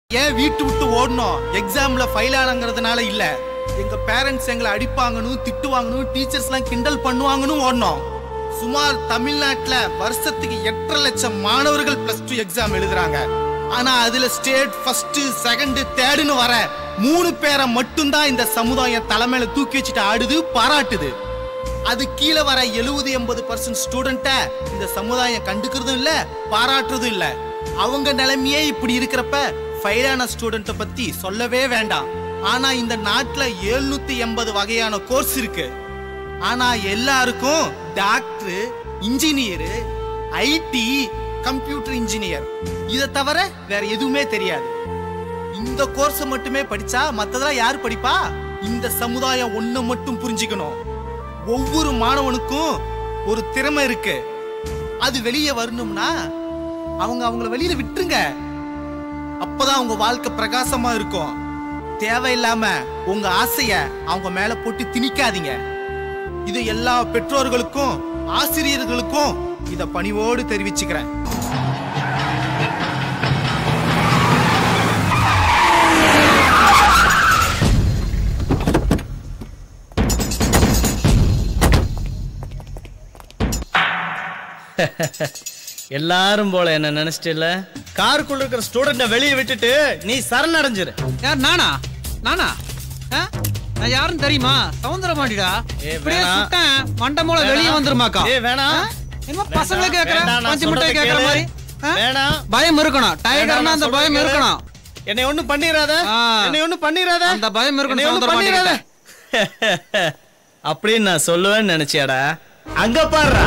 ஏன் வீட்டு விட்டு ஓடணும் எக்ஸாம்ல ஃபைல் ஆனங்கிறதுனால இல்ல எங்க பேரண்ட்ஸ் எங்களை அடிப்பாங்கன்னு திட்டுவாங்கன்னு டீச்சர்ஸ் எல்லாம் கிண்டல் பண்ணுவாங்கன்னு ஓடணும் சுமார் தமிழ்நாட்டுல வருஷத்துக்கு எட்டரை லட்சம் மாணவர்கள் பிளஸ் டூ எக்ஸாம் எழுதுறாங்க ஆனா அதுல ஸ்டேட் ஃபர்ஸ்ட் செகண்ட் தேர்டுன்னு வர மூணு பேரை மட்டும்தான் இந்த சமுதாயம் தலைமையில தூக்கி வச்சுட்டு ஆடுது பாராட்டுது அது கீழே வர எழுபது எண்பது பர்சன்ட் ஸ்டூடெண்ட்ட இந்த சமுதாயம் கண்டுக்கிறதும் இல்ல பாராட்டுறதும் இல்ல அவங்க நிலைமையே இப்படி இருக்கிறப்ப ஃபெயிலான ஸ்டூடெண்ட்டை பத்தி சொல்லவே வேண்டாம் ஆனா இந்த நாட்டுல 780 எண்பது வகையான கோர்ஸ் இருக்கு ஆனா எல்லாருக்கும் doctor engineer IT computer engineer இதை தவிர வேற எதுவுமே தெரியாது இந்த கோர்ஸ் மட்டுமே படிச்சா மத்ததெல்லாம் யார் படிப்பா இந்த சமுதாயம் ஒண்ணு மட்டும் புரிஞ்சுக்கணும் ஒவ்வொரு மாணவனுக்கும் ஒரு திறமை இருக்கு அது வெளியே வரணும்னா அவங்க அவங்கள வெளியில விட்டுருங்க அப்பதான் அவங்க வாழ்க்கை பிரகாசமா இருக்கும் தேவையில்லாம உங்க ஆசைய அவங்க மேல போட்டு திணிக்காதீங்க இது எல்லா பெற்றோர்களுக்கும் ஆசிரியர்களுக்கும் இத பணிவோடு தெரிவிச்சுக்கிறேன் எல்லாரும் போல என்ன நினைச்சிட்டு காருக்குள்ள இருக்கிற ஸ்டூடெண்ட வெளியே விட்டுட்டு நீ சரணடைஞ்சிரு யார் நானா நானா ஆ? நான் யாருன்னு தெரியுமா சவுந்தரமாடிடா ஏய், இப்படியே வேணாம். சுட்டேன் மண்டை மூளை வெளியே வந்துருமாக்கா ஏய் வேணாம் ஆ? என்னமோ பசங்களை வேண்டாம், கேக்குற வேண்டாம், நான் பஞ்சு முட்டை சொல்றதை கேக்குற கேளு. மாதிரி ஆ? வேணாம். பயம் இருக்கணும் வேணாம், டைகர்னா நான் அந்த சொல்றதை பயம் கேளு. இருக்கணும் என்னை ஒண்ணும் பண்ணிராத ஆ. என்னை ஒண்ணும் பண்ணிராத அந்த பயம் இருக்கணும் என்னை ஒண்ணும் சவுந்தரபாண்டி பண்ணிராத அப்படின்னு நான் சொல்லுவேன்னு நினைச்சியாடா அங்க பாருடா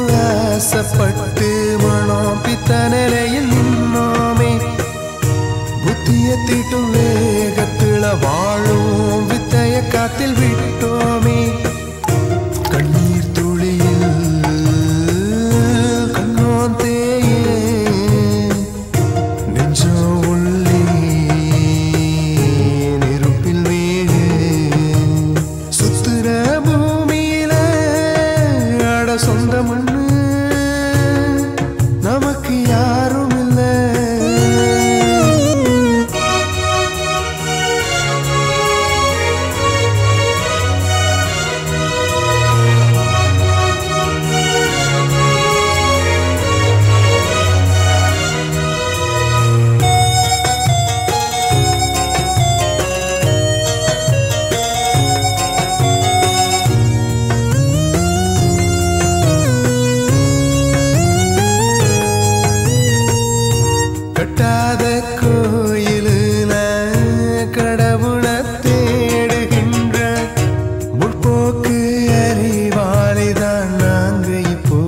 ஆசைப்பட்டு மனம் பித்த நிலையில் நின்னோமே புத்திய தீட்டும் வேகத்துல வாழும் வித்தைய காத்தில் விட்டோமே கண்ணீர் துளியில் கண்ணோன் தேயே நெஞ்சம் உள்ளே நெருப்பில் வேகு சுத்துற பூமியில அட சொந்த மண்ணு நமக்கு யாரும் இல்லை கட்டாத கோயிலுல கடவுளை தேடுகின்ற முற்போக்கு அறிவாளிதான் நாங்க இப்போ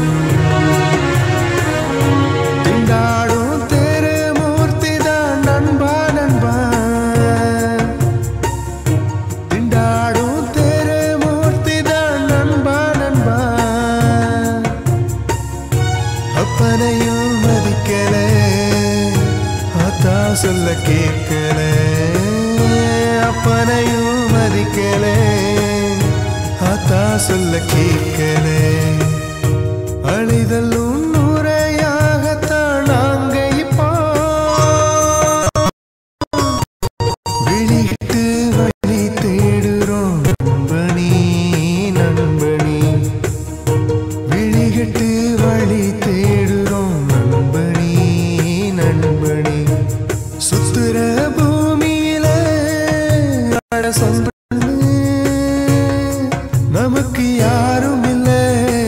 திண்டாடும் தெருமூர்த்தி தான் நண்பா நண்பா திண்டாடும் தெருமூர்த்தி தான் நண்பா நண்பா அப்பனையும் மதிக்கல ஆத்தா சொல்ல கேட்கல அப்பனையும் மதிக்கல ஆத்தா சொல்ல கேட்கல அழிதலும் நுரையாகத்தான் நாங்க இப்போ விழிட்டு வழி தேடுறோம் நண்பனே நண்பனே விழிகட்டு வழி தேடுறோம் நண்பனே நண்பனே சுத்துற பூமியில அட சொந்த நமக்கு யாரும் இல்லை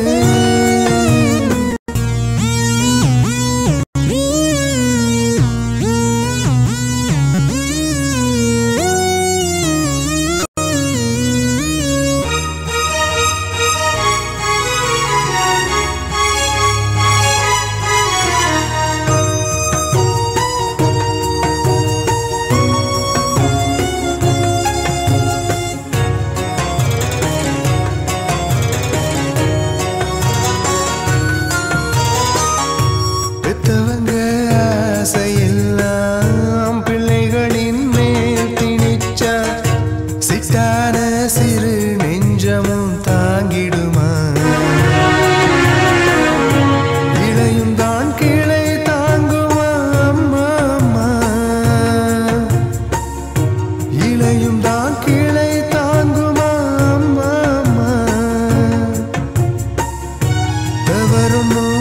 பெத்தவங்க ஆசையெல்லாம் பிள்ளைகளின் மேல் திணிச்சா சிட்டான சிறு நெஞ்சமும் தாங்கிடுமா இளையும் தான் கீழே தாங்குமா அம்மா அம்மா இளையும் தான் கீழே தாங்குமா அம்மா அம்மா தவறும்